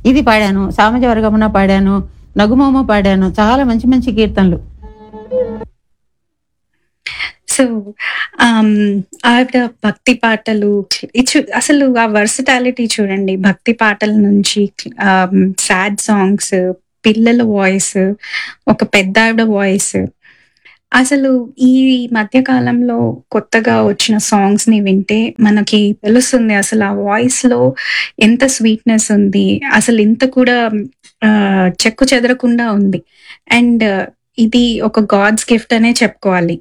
ఇది పాడాను సామజ వర్గమున పాడాను నగుమోమ పాడాను చాలా మంచి మంచి కీర్తనలు సో ఆవిడ భక్తి పాటలు ఇచ్చు- అసలు ఆ వర్సటాలిటీ చూడండి భక్తి పాటల నుంచి సాడ్ సాంగ్స్ పిల్లల వాయిస్ ఒక పెద్ద ఆవిడ వాయిస్ అసలు ఈ మధ్య కాలంలో కొత్తగా వచ్చిన సాంగ్స్ ని వింటే మనకి తెలుస్తుంది అసలు ఆ వాయిస్ లో ఎంత స్వీట్నెస్ ఉంది అసలు ఇంత కూడా ఆ, చెక్కు చెదరకుండా ఉంది అండ్ ఇది ఒక గాడ్స్ గిఫ్ట్ అనే చెప్పుకోవాలి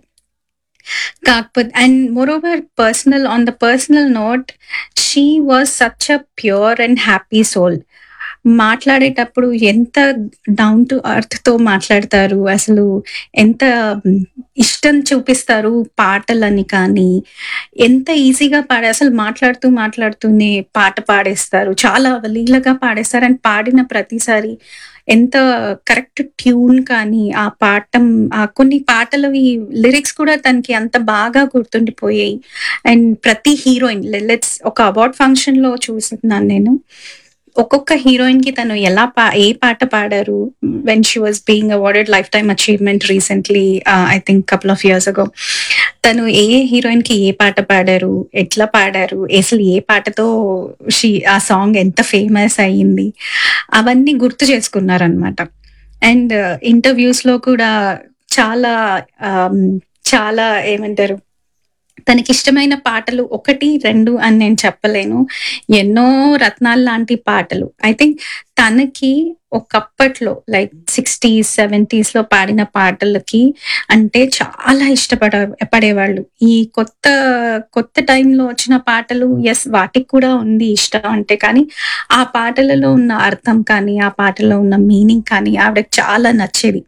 కాకపోతే and moreover personal on the personal note she was such a pure and happy soul మాట్లాడేటప్పుడు ఎంత డౌన్ టు అర్త్ తో మాట్లాడతారు అసలు ఎంత మ్, ఇష్టం చూపిస్తారు పాటలని కానీ ఎంత ఈజీగా పాడే అసలు మాట్లాడుతూ మాట్లాడుతూనే పాట పాడేస్తారు చాలా అవలీలగా పాడేస్తారు అండ్ పాడిన ప్రతిసారి ఎంత కరెక్ట్ ట్యూన్ కానీ ఆ పాఠం ఆ కొన్ని పాటలవి లిరిక్స్ కూడా తనకి అంత బాగా గుర్తుండిపోయాయి అండ్ ప్రతి హీరోయిన్ లెట్స్ ఒక అవార్డ్ ఫంక్షన్ లో చూస్తున్నాను నేను ఒక్కొక్క హీరోయిన్ కి తను ఎలా పా ఏ పాట పాడారు when she was being awarded lifetime achievement recently I think couple of years ago తను ఏ ఏ హీరోయిన్ కి ఏ పాట పాడారు ఎట్లా పాడారు అసలు ఏ పాటతో షీ ఆ సాంగ్ ఎంత ఫేమస్ అయ్యింది అవన్నీ గుర్తు చేసుకున్నారనమాట అండ్ ఇంటర్వ్యూస్ లో కూడా చాలా ఆమ్, చాలా ఏమంటారు తనకి ఇష్టమైన పాటలు ఒకటి రెండు అని నేను చెప్పలేను ఎన్నో రత్నాలు లాంటి పాటలు ఐ థింక్ తనకి ఒకప్పట్లో లైక్ సిక్స్టీస్ సెవెంటీస్ లో పాడిన పాటలకి అంటే చాలా ఇష్టపడ పడేవాళ్ళు ఈ కొత్త కొత్త టైంలో వచ్చిన పాటలు ఎస్ వాటికి కూడా ఉంది ఇష్టం అంటే కానీ ఆ పాటలలో ఉన్న అర్థం కానీ ఆ పాటలో ఉన్న మీనింగ్ కానీ ఆవిడకి చాలా నచ్చేది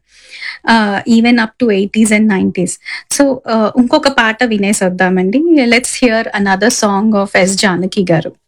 even up to eighties and nineties so ఇంకొక పాట వినేసి వద్దామండి let's hear another song of S Janaki గారు